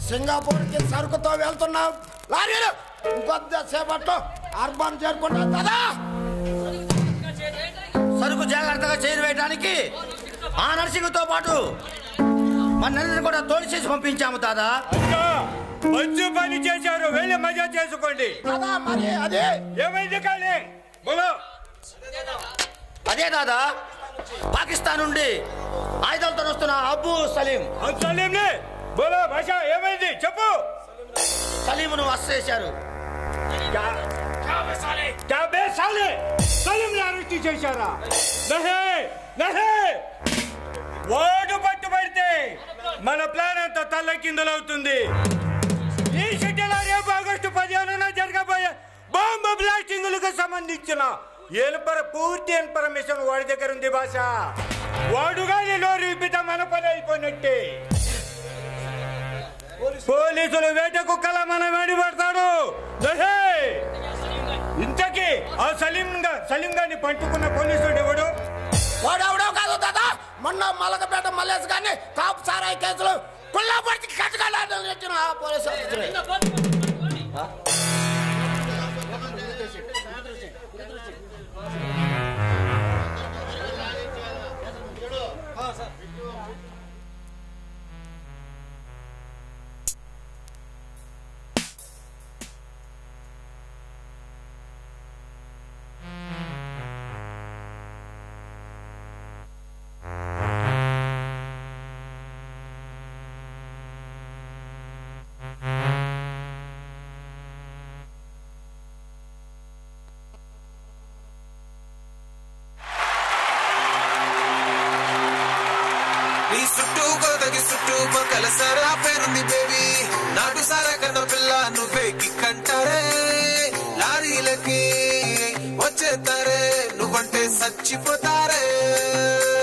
సింగపూర్కి సరుకుతో వెళ్తున్నాం లారీలు ఇంకొద్ద సేపట్లో అర్బన్ చేరుకుంటాం కదా సరుకు జాగ్రత్తగా చేరువేయడానికి ఆ నర్సింగ్తో పాటు మన నన్ను కూడా తోలు చేసి పంపించాము దాదా అక్క మంచి పని చేశారు వెళ్ళి మజా చేసుకోండి కదా మరి అది ఏమైంది కానీ బోలో అదే దాదా పాకిస్తాన్ నుండి ఆయుధాలతో వస్తున్న అబ్బు సలీం సలీంని బోలో భాష ఏమైంది చెప్పు సలీంను అరెస్ట్ చేశారు యాభై సాలే సలీంని అరెస్ట్ చేశారా నహే నహే వాడు పట్టుబడితే మన ప్లాన్ అంతా తల్లకిందులవుతుంది ఈ సిటీలో రేపు ఆగస్టు పదిహేనున జరగబోయే బాంబు బ్లాస్టింగులకు సంబంధించిన ఎలుపర పూర్తి ఇన్ఫర్మేషన్ వాడి దగ్గర ఉంది భాష వాడుగాని నోరు విప్పితే మన పని అయిపోయినట్టే పోలీసులు వేట కుక్కల మన వెండి పడతాడు నహే! ఇంతకీ ఆ సలీం గా- సలీం గారిని పట్టుకున్న పోలీసుడు ఎవడు వాడెవడో కాదు దాదా మొన్న మలకపేట మల్లేసి కానీ కాపు సారాయి కేసులు కుళ్ళపడికి కట్టగలని వచ్చిన ఆ పోలీసు ఆఫీసరే. నీ చుట్టూ గోదగి చుట్టూ పక్కల సరా పేరుంది బేబీ నాటు సారా కన్న పిల్ల నువ్వే కిక్కంటారే లారీలకి వచ్చేతారే నువ్వంటే చచ్చిపోతారే